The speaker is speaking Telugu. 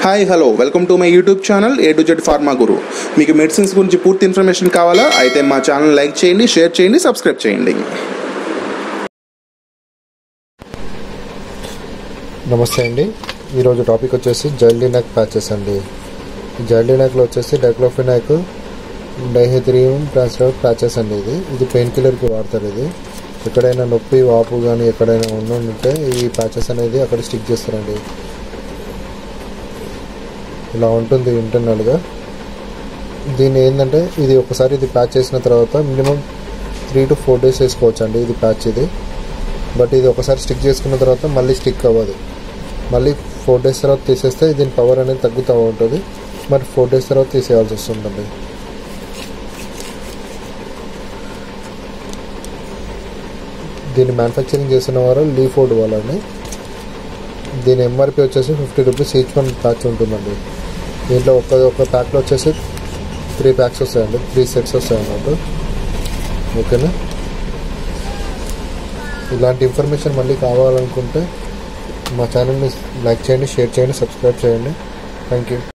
hi hello welcome to my YouTube channel A to Z pharma guru మీకు మెడిసిన్స్ గురించి పూర్తి ఇన్ఫర్మేషన్ కావాలా అయితే మా ఛానల్ లైక్ చేయండి షేర్ చేయండి సబ్స్క్రైబ్ చేయండి నమస్తే అండి ఈరోజు టాపిక్ వచ్చేసి జైల్డినాక్ ప్యాచెస్ అండి జైల్డినాక్లో వచ్చేసి డైక్లోఫినాక్ డైహెథ్రియం ట్రాన్స్ఫర్ ప్యాచెస్ అండి ఇది ఇది పెయిన్ కిల్లర్కి వాడతారు ఇది ఎక్కడైనా నొప్పి వాపు కానీ ఎక్కడైనా ఉంటే ఈ ప్యాచెస్ అనేది అక్కడ స్టిక్ చేస్తారండి ఇలా ఉంటుంది ఇంటర్నల్గా దీన్ని ఏంటంటే ఇది ఒకసారి ఇది ప్యాచ్ చేసిన తర్వాత minimum three to four days వేసుకోవచ్చు అండి ఇది ప్యాచ్ ఇది బట్ ఇది ఒకసారి స్టిక్ చేసుకున్న తర్వాత మళ్ళీ స్టిక్ అవ్వదు మళ్ళీ ఫోర్ డేస్ తర్వాత తీసేస్తే దీని పవర్ అనేది తగ్గుతూ ఉంటుంది మరి ఫోర్ డేస్ తర్వాత తీసేయాల్సి వస్తుందండి దీన్ని మ్యానుఫ్యాక్చరింగ్ చేసిన వారు లీ ఫోర్డ్ వాళ్ళండి దీని ఎంఆర్పి వచ్చేసి fifty rupees each one patch ఉంటుందండి దీంట్లో ఒక ఒక ప్యాక్లో వచ్చేసి త్రీ ప్యాక్స్ వస్తాయండి త్రీ సెట్స్ వస్తాయి అన్నట్టు ఓకేనా ఇలాంటి ఇన్ఫర్మేషన్ మళ్ళీ కావాలనుకుంటే మా ఛానల్ని లైక్ చేయండి షేర్ చేయండి సబ్స్క్రైబ్ చేయండి థ్యాంక్ యూ